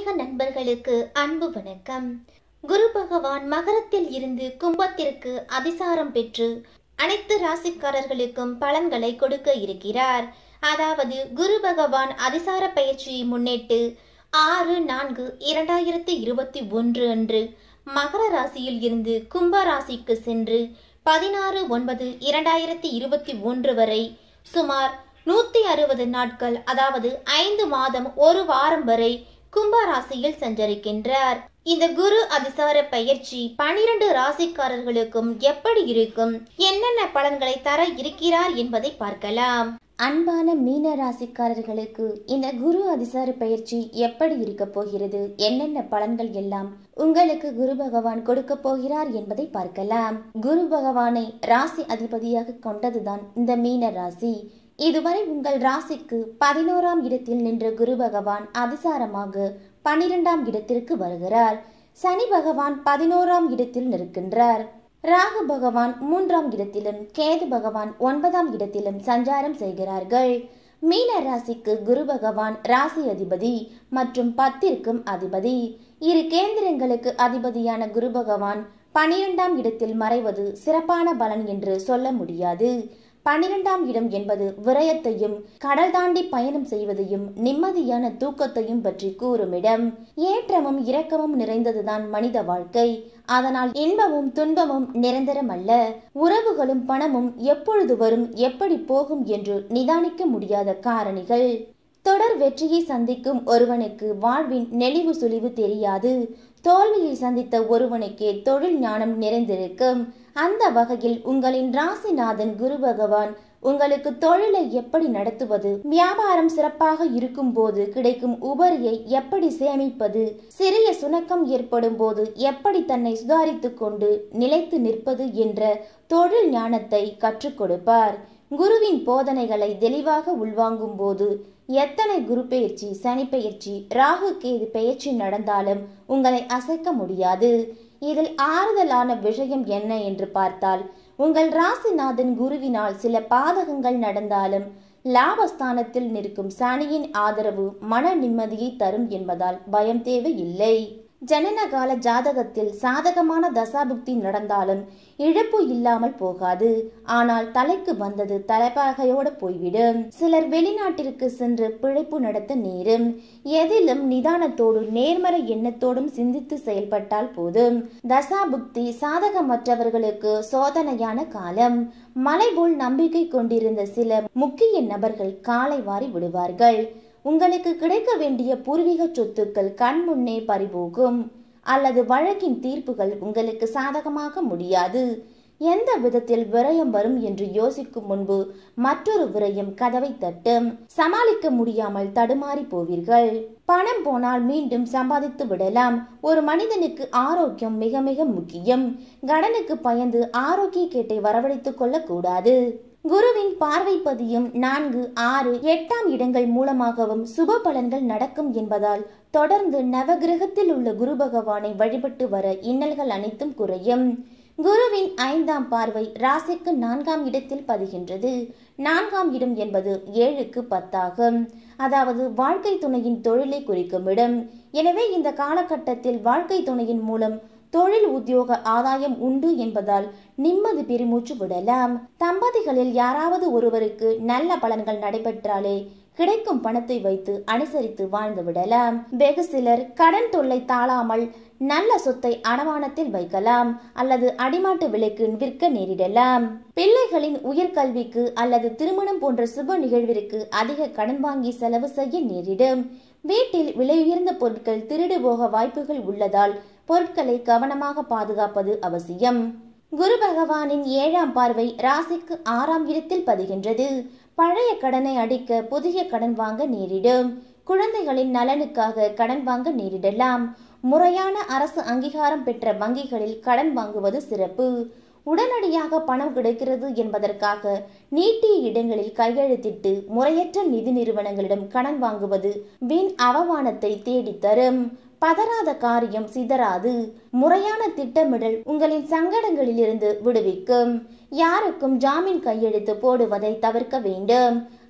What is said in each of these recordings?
ஆன்மீக நண்பர்களுக்கு அன்பு வணக்கம் குரு பகவான் மகரத்தில் இருந்து கும்பத்திற்கு அதிசாரம் பெற்று அனைத்து ராசிக்காரர்களுக்கும் பலன்களை கொடுக்க இருக்கிறார் அதாவது குரு பகவான் அதிசார பயிற்சியை முன்னிட்டு ஆறு நான்கு இரண்டாயிரத்தி இருபத்தி ஒன்று அன்று மகர ராசியில் இருந்து கும்ப ராசிக்கு சென்று பதினாறு ஒன்பது இரண்டாயிரத்தி இருபத்தி ஒன்று வரை சுமார் நூத்தி அறுபது நாட்கள் அதாவது ஐந்து மாதம் ஒரு வாரம் வரை கும்ப ராசியில் சஞ்சரிக்கின்றார் இந்த குரு அதிசார பயிற்சி பனிரெண்டு ராசிக்காரர்களுக்கும் எப்படி இருக்கும் என்னென்ன பலன்களை தர இருக்கிறார் என்பதை பார்க்கலாம் அன்பான மீன ராசிக்காரர்களுக்கு இந்த குரு அதிசார பயிற்சி எப்படி இருக்க போகிறது என்னென்ன பலன்கள் எல்லாம் உங்களுக்கு குரு பகவான் கொடுக்க போகிறார் என்பதை பார்க்கலாம் குரு பகவானை ராசி அதிபதியாக கொண்டதுதான் இந்த மீன ராசி இதுவரை உங்கள் ராசிக்கு பதினோராம் இடத்தில் நின்ற குரு பகவான் அதிசாரமாக பனிரெண்டாம் இடத்திற்கு வருகிறார் சனி பகவான் பதினோராம் இடத்தில் நிற்கின்றார் ராகு பகவான் மூன்றாம் இடத்திலும் கேது பகவான் ஒன்பதாம் இடத்திலும் சஞ்சாரம் செய்கிறார்கள் மீன ராசிக்கு குரு பகவான் ராசி அதிபதி மற்றும் பத்திற்கும் அதிபதி இரு கேந்திரங்களுக்கு அதிபதியான குரு பகவான் பனிரெண்டாம் இடத்தில் மறைவது சிறப்பான பலன் என்று சொல்ல முடியாது பனிரெண்டாம் இடம் என்பது விரயத்தையும் கடல் தாண்டி பயணம் செய்வதையும் நிம்மதியான தூக்கத்தையும் பற்றி கூறும் இடம் ஏற்றமும் இரக்கமும் நிறைந்ததுதான் மனித வாழ்க்கை அதனால் இன்பமும் துன்பமும் நிரந்தரம் அல்ல உறவுகளும் பணமும் எப்பொழுது வரும் எப்படி போகும் என்று நிதானிக்க முடியாத காரணிகள் தொடர் வெற்றியை சந்திக்கும் ஒருவனுக்கு வாழ்வின் நெளிவு சுழிவு தெரியாது தோல்வியை சந்தித்த ஒருவனுக்கே தொழில் ஞானம் நிறைந்திருக்கும் அந்த வகையில் உங்களின் ராசிநாதன் குரு பகவான் உங்களுக்கு தொழிலை எப்படி நடத்துவது வியாபாரம் சிறப்பாக இருக்கும் போது கிடைக்கும் உபரியை எப்படி சேமிப்பது சிறிய சுணக்கம் ஏற்படும் போது எப்படி தன்னை சுதாரித்துக் கொண்டு நிலைத்து நிற்பது என்ற தொழில் ஞானத்தை கற்றுக் கொடுப்பார் குருவின் போதனைகளை தெளிவாக உள்வாங்கும் போது எத்தனை குரு பெயர்ச்சி சனி பெயர்ச்சி ராகு கேது பெயர்ச்சி நடந்தாலும் உங்களை அசைக்க முடியாது இதில் ஆறுதலான விஷயம் என்ன என்று பார்த்தால் உங்கள் ராசிநாதன் குருவினால் சில பாதகங்கள் நடந்தாலும் லாபஸ்தானத்தில் நிற்கும் சனியின் ஆதரவு மன நிம்மதியை தரும் என்பதால் பயம் தேவையில்லை ஜனனகால ஜாதகத்தில் சாதகமான தசாபுக்தி நடந்தாலும் இழப்பு இல்லாமல் போகாது ஆனால் தலைக்கு வந்தது தலைப்பாகையோடு போய்விடும் சிலர் வெளிநாட்டிற்கு சென்று பிழைப்பு நடத்த நேரும் எதிலும் நிதானத்தோடு நேர்மறை எண்ணத்தோடும் சிந்தித்து செயல்பட்டால் போதும் தசாபுக்தி சாதகமற்றவர்களுக்கு சோதனையான காலம் மலை போல் நம்பிக்கை கொண்டிருந்த சில முக்கிய நபர்கள் காலை வாரி விடுவார்கள் உங்களுக்கு கிடைக்க வேண்டிய பூர்வீக சொத்துக்கள் கண் முன்னே பறிபோகும் அல்லது வழக்கின் தீர்ப்புகள் உங்களுக்கு சாதகமாக முடியாது எந்த விதத்தில் விரயம் வரும் என்று யோசிக்கும் முன்பு மற்றொரு விரயம் கதவை தட்டும் சமாளிக்க முடியாமல் தடுமாறி போவீர்கள் பணம் போனால் மீண்டும் சம்பாதித்து விடலாம் ஒரு மனிதனுக்கு ஆரோக்கியம் மிக மிக முக்கியம் கடனுக்கு பயந்து ஆரோக்கிய கேட்டை வரவழைத்துக் கொள்ளக்கூடாது குருவின் பார்வை பதியும் நான்கு ஆறு எட்டாம் இடங்கள் மூலமாகவும் சுப பலன்கள் நடக்கும் என்பதால் தொடர்ந்து நவகிரகத்தில் உள்ள குரு பகவானை வழிபட்டு வர இன்னல்கள் அனைத்தும் குறையும் குருவின் ஐந்தாம் பார்வை ராசிக்கு நான்காம் இடத்தில் பதிகின்றது நான்காம் இடம் என்பது ஏழுக்கு பத்தாகும் அதாவது வாழ்க்கை துணையின் தொழிலை குறிக்கும் இடம் எனவே இந்த காலகட்டத்தில் வாழ்க்கை துணையின் மூலம் தொழில் உத்தியோக ஆதாயம் உண்டு என்பதால் நிம்மதி பெருமூச்சு விடலாம் தம்பதிகளில் யாராவது ஒருவருக்கு நல்ல பலன்கள் நடைபெற்றாலே கிடைக்கும் பணத்தை வைத்து அனுசரித்து வாழ்ந்து விடலாம் வெகு சிலர் கடன் தொல்லை தாழாமல் நல்ல சொத்தை அடமானத்தில் வைக்கலாம் அல்லது அடிமாட்டு விலைக்கு விற்க நேரிடலாம் பிள்ளைகளின் உயர்கல்விக்கு அல்லது திருமணம் போன்ற சுப நிகழ்விற்கு அதிக கடன் வாங்கி செலவு செய்ய நேரிடும் வீட்டில் விலையுயர்ந்த பொருட்கள் திருடு போக வாய்ப்புகள் உள்ளதால் பொருட்களை கவனமாக பாதுகாப்பது அவசியம் குரு பகவானின் ஏழாம் பார்வை ராசிக்கு ஆறாம் இடத்தில் பதிகின்றது பழைய கடனை அடிக்க புதிய கடன் வாங்க நேரிடும் குழந்தைகளின் நலனுக்காக கடன் வாங்க நேரிடலாம் முறையான அரசு அங்கீகாரம் பெற்ற வங்கிகளில் கடன் வாங்குவது சிறப்பு உடனடியாக பணம் கிடைக்கிறது என்பதற்காக நீட்டிய இடங்களில் கையெழுத்திட்டு முறையற்ற நிதி நிறுவனங்களிடம் கடன் வாங்குவது வீண் அவமானத்தை தேடித்தரும் பதறாத காரியம் சிதறாது முறையான திட்டமிடல் உங்களின் சங்கடங்களிலிருந்து விடுவிக்கும் யாருக்கும் ஜாமீன் கையெழுத்து போடுவதை தவிர்க்க வேண்டும்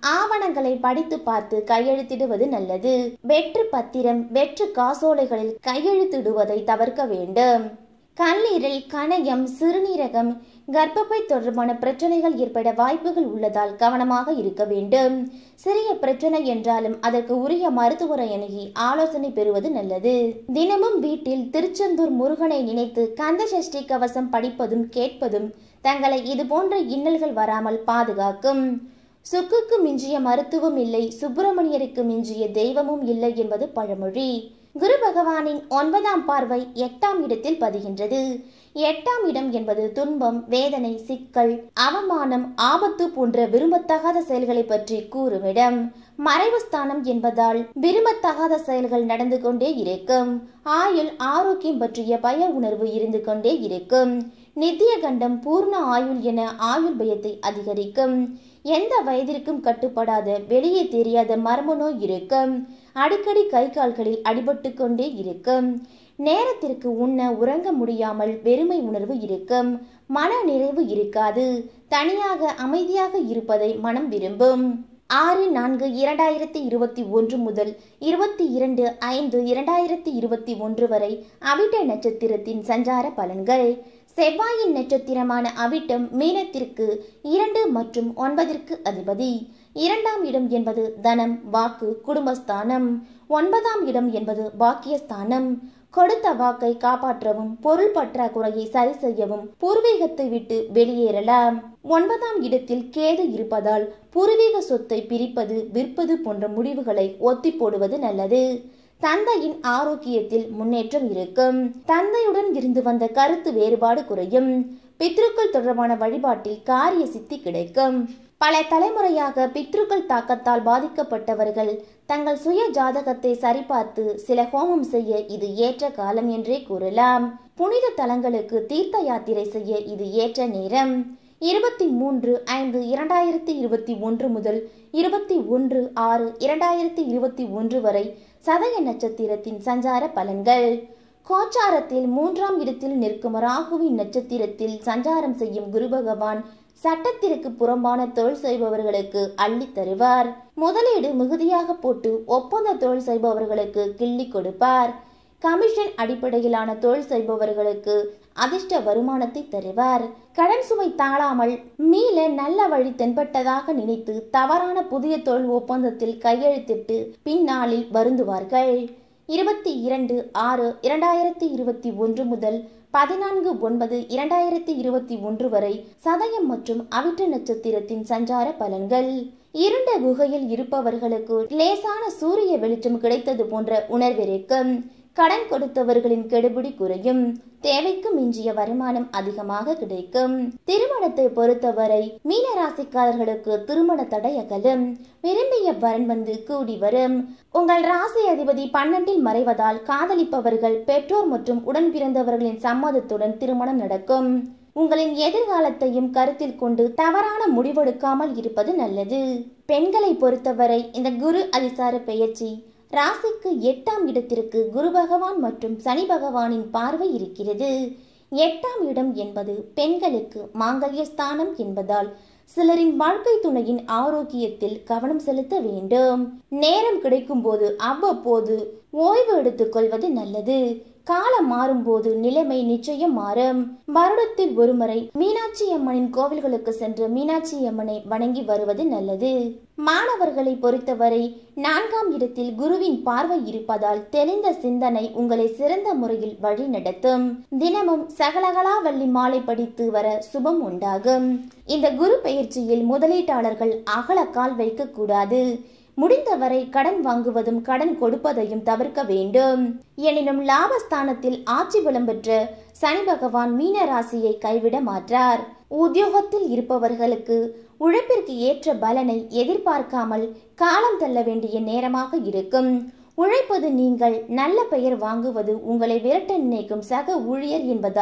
ஆவணங்களை படித்து பார்த்து கையெழுத்திடுவது நல்லது வெற்று பத்திரம் வெற்று காசோலைகளில் கையெழுத்திடுவதை தவிர்க்க வேண்டும் கல்லீரல் கணையம் சிறுநீரகம் கர்ப்பப்பை தொடர்பான பிரச்சனைகள் ஏற்பட வாய்ப்புகள் உள்ளதால் கவனமாக இருக்க வேண்டும் சிறிய பிரச்சனை என்றாலும் அதற்கு உரிய மருத்துவரை அணுகி ஆலோசனை பெறுவது நல்லது தினமும் வீட்டில் திருச்செந்தூர் முருகனை நினைத்து கந்த சஷ்டி கவசம் படிப்பதும் கேட்பதும் தங்களை இதுபோன்ற இன்னல்கள் வராமல் பாதுகாக்கும் சுக்குக்கு மிஞ்சிய மருத்துவம் இல்லை சுப்பிரமணியருக்கு மிஞ்சிய தெய்வமும் இல்லை என்பது பழமொழி குரு பகவானின் ஒன்பதாம் பார்வை எட்டாம் இடத்தில் பதிகின்றது எட்டாம் இடம் என்பது துன்பம் வேதனை சிக்கல் அவமானம் ஆபத்து போன்ற விரும்பத்தகாத செயல்களை பற்றி கூறும் இடம் மறைவு ஸ்தானம் என்பதால் விரும்பத்தகாத செயல்கள் நடந்து கொண்டே இருக்கும் ஆயுள் ஆரோக்கியம் பற்றிய பய உணர்வு இருந்து கொண்டே இருக்கும் நித்திய கண்டம் பூர்ண ஆயுள் என ஆயுள் பயத்தை அதிகரிக்கும் எந்த வயதிற்கும் கட்டுப்படாத வெளியே தெரியாத மர்ம நோய் இருக்கும் அடிக்கடி கை கால்களில் அடிபட்டு கொண்டே இருக்கும் நேரத்திற்கு உண்ண உறங்க முடியாமல் வெறுமை உணர்வு இருக்கும் மன நிறைவு இருக்காது தனியாக அமைதியாக இருப்பதை மனம் விரும்பும் ஆறு நான்கு இரண்டாயிரத்தி இருபத்தி ஒன்று முதல் இருபத்தி இரண்டு ஐந்து இரண்டாயிரத்தி இருபத்தி ஒன்று வரை அவிட்ட நட்சத்திரத்தின் சஞ்சார பலன்கள் செவ்வாயின் நட்சத்திரமான அவிட்டம் மீனத்திற்கு இரண்டு மற்றும் ஒன்பதிற்கு அதிபதி இரண்டாம் இடம் என்பது தனம் வாக்கு குடும்பஸ்தானம் ஒன்பதாம் இடம் என்பது பாக்கியஸ்தானம் கொடுத்த வாக்கை காப்பாற்றவும் பொருள் பற்றாக்குறையை சரி செய்யவும் பூர்வீகத்தை விட்டு வெளியேறலாம் ஒன்பதாம் இடத்தில் கேது இருப்பதால் பூர்வீக சொத்தை பிரிப்பது விற்பது போன்ற முடிவுகளை ஒத்தி போடுவது நல்லது தந்தையின் ஆரோக்கியத்தில் முன்னேற்றம் இருக்கும் தந்தையுடன் இருந்து வந்த கருத்து வேறுபாடு குறையும் பித்ருக்கள் தொடர்பான வழிபாட்டில் காரிய சித்தி கிடைக்கும் பல தலைமுறையாக பித்ருக்கள் தாக்கத்தால் பாதிக்கப்பட்டவர்கள் தங்கள் சுய ஜாதகத்தை சரிபார்த்து சில ஹோமம் செய்ய இது ஏற்ற காலம் என்றே கூறலாம் புனித தலங்களுக்கு தீர்த்த யாத்திரை செய்ய இது ஏற்ற நேரம் இருபத்தி மூன்று ஐந்து இரண்டாயிரத்தி இருபத்தி ஒன்று முதல் இருபத்தி ஒன்று ஆறு இரண்டாயிரத்தி இருபத்தி ஒன்று வரை சதய நட்சத்திரத்தின் சஞ்சார பலன்கள் கோச்சாரத்தில் மூன்றாம் இடத்தில் நிற்கும் ராகுவின் நட்சத்திரத்தில் சஞ்சாரம் செய்யும் குரு பகவான் சட்டத்திற்கு புறம்பான தொழில் செய்பவர்களுக்கு அள்ளி தருவார் முதலீடு மிகுதியாக போட்டு ஒப்பந்த தொழில் செய்பவர்களுக்கு கிள்ளி கொடுப்பார் கமிஷன் அடிப்படையிலான தொழில் செய்பவர்களுக்கு அதிர்ஷ்ட வருமானத்தை தருவார் கடன் சுமை தாழாமல் மீள நல்ல வழி தென்பட்டதாக நினைத்து தவறான புதிய தொழில் ஒப்பந்தத்தில் கையெழுத்திட்டு பின்னாளில் வருந்துவார்கள் இருபத்தி இரண்டு ஆறு இரண்டாயிரத்தி இருபத்தி ஒன்று முதல் பதினான்கு ஒன்பது இரண்டாயிரத்தி இருபத்தி ஒன்று வரை சதயம் மற்றும் அவிட்ட நட்சத்திரத்தின் சஞ்சார பலன்கள் இருண்ட குகையில் இருப்பவர்களுக்கு லேசான சூரிய வெளிச்சம் கிடைத்தது போன்ற உணர்விருக்கும் கடன் கொடுத்தவர்களின் கெடுபிடி குறையும் தேவைக்கு மிஞ்சிய வருமானம் அதிகமாக கிடைக்கும் திருமணத்தை பொறுத்தவரை மீன ராசிக்காரர்களுக்கு திருமண தடை அகலும் விரும்பிய வரன் வந்து கூடி வரும் உங்கள் ராசி அதிபதி பன்னெண்டில் மறைவதால் காதலிப்பவர்கள் பெற்றோர் மற்றும் உடன் பிறந்தவர்களின் சம்மதத்துடன் திருமணம் நடக்கும் உங்களின் எதிர்காலத்தையும் கருத்தில் கொண்டு தவறான முடிவெடுக்காமல் இருப்பது நல்லது பெண்களை பொறுத்தவரை இந்த குரு அதிசார பெயர்ச்சி ராசிக்கு எட்டாம் இடத்திற்கு குரு பகவான் மற்றும் சனி பகவானின் பார்வை இருக்கிறது எட்டாம் இடம் என்பது பெண்களுக்கு மாங்கல்ய ஸ்தானம் என்பதால் சிலரின் வாழ்க்கை துணையின் ஆரோக்கியத்தில் கவனம் செலுத்த வேண்டும் நேரம் கிடைக்கும் போது அவ்வப்போது ஓய்வு எடுத்துக் கொள்வது நல்லது காலம் மாறும்போது நிலைமை நிச்சயம் மாறும் வருடத்தில் ஒருமுறை மீனாட்சி அம்மனின் கோவில்களுக்கு சென்று மீனாட்சி அம்மனை வணங்கி வருவது நல்லது மாணவர்களை பொறுத்தவரை நான்காம் இடத்தில் குருவின் பார்வை இருப்பதால் தெளிந்த சிந்தனை உங்களை சிறந்த முறையில் வழி நடத்தும் தினமும் சகலகலா வள்ளி மாலை படித்து வர சுபம் உண்டாகும் இந்த குரு பயிற்சியில் முதலீட்டாளர்கள் அகல கால் வைக்க கூடாது முடிந்தவரை கடன் வாங்குவதும் கடன் கொடுப்பதையும் தவிர்க்க வேண்டும் எனினும் லாபஸ்தானத்தில் ஆட்சி பலம் பெற்ற சனி பகவான் மீன ராசியை கைவிட மாற்றார் உத்தியோகத்தில் இருப்பவர்களுக்கு உழைப்பிற்கு ஏற்ற பலனை எதிர்பார்க்காமல் காலம் தள்ள வேண்டிய நேரமாக இருக்கும் உழைப்பது நீங்கள் நல்ல பெயர் வாங்குவது உங்களை விரட்ட நினைக்கும் சக ஊழியர் என்பதால்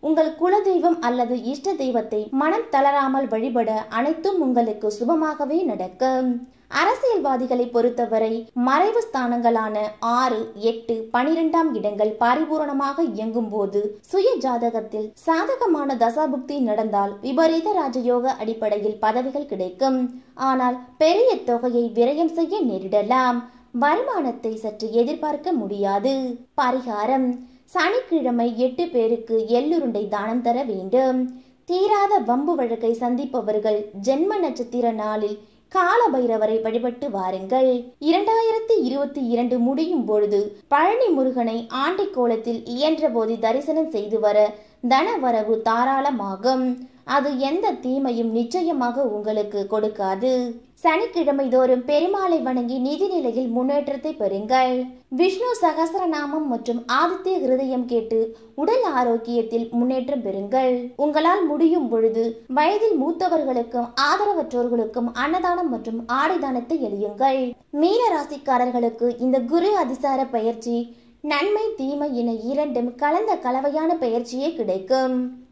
உங்கள் குலதெய்வம் அல்லது இஷ்ட தெய்வத்தை மனம் தளராமல் வழிபட அனைத்தும் உங்களுக்கு சுபமாகவே நடக்கும் அரசியல்வாதிகளை பொறுத்தவரை மறைவு ஸ்தானங்களான ஆறு எட்டு பனிரெண்டாம் இடங்கள் பரிபூரணமாக இயங்கும் போது சுய ஜாதகத்தில் சாதகமான தசாபுக்தி நடந்தால் விபரீத ராஜயோக அடிப்படையில் பதவிகள் கிடைக்கும் ஆனால் பெரிய தொகையை விரயம் செய்ய நேரிடலாம் வருமானத்தை சற்று எதிர்பார்க்க முடியாது பரிகாரம் சனிக்கிழமை எட்டு பேருக்கு எள்ளுருண்டை தானம் தர வேண்டும் தீராத வம்பு வழக்கை சந்திப்பவர்கள் ஜென்ம நட்சத்திர நாளில் கால பைரவரை வழிபட்டு வாருங்கள் இரண்டாயிரத்தி இருபத்தி இரண்டு முடியும் பொழுது பழனி முருகனை ஆண்டை கோலத்தில் இயன்ற போது தரிசனம் செய்து வர தனவரவு தாராளமாகும் அது எந்த தீமையும் நிச்சயமாக உங்களுக்கு கொடுக்காது சனிக்கிழமை தோறும் பெருமாளை வணங்கி நிதி நிலையில் முன்னேற்றத்தை பெறுங்கள் விஷ்ணு சகசரநாமம் மற்றும் ஆதித்ய ஹிருதயம் கேட்டு உடல் ஆரோக்கியத்தில் முன்னேற்றம் பெறுங்கள் உங்களால் முடியும் பொழுது வயதில் மூத்தவர்களுக்கும் ஆதரவற்றோர்களுக்கும் அன்னதானம் மற்றும் ஆடைதானத்தை எளியுங்கள் மீன ராசிக்காரர்களுக்கு இந்த குரு அதிசார பயிற்சி நன்மை தீமை என இரண்டும் கலந்த கலவையான பயிற்சியே கிடைக்கும்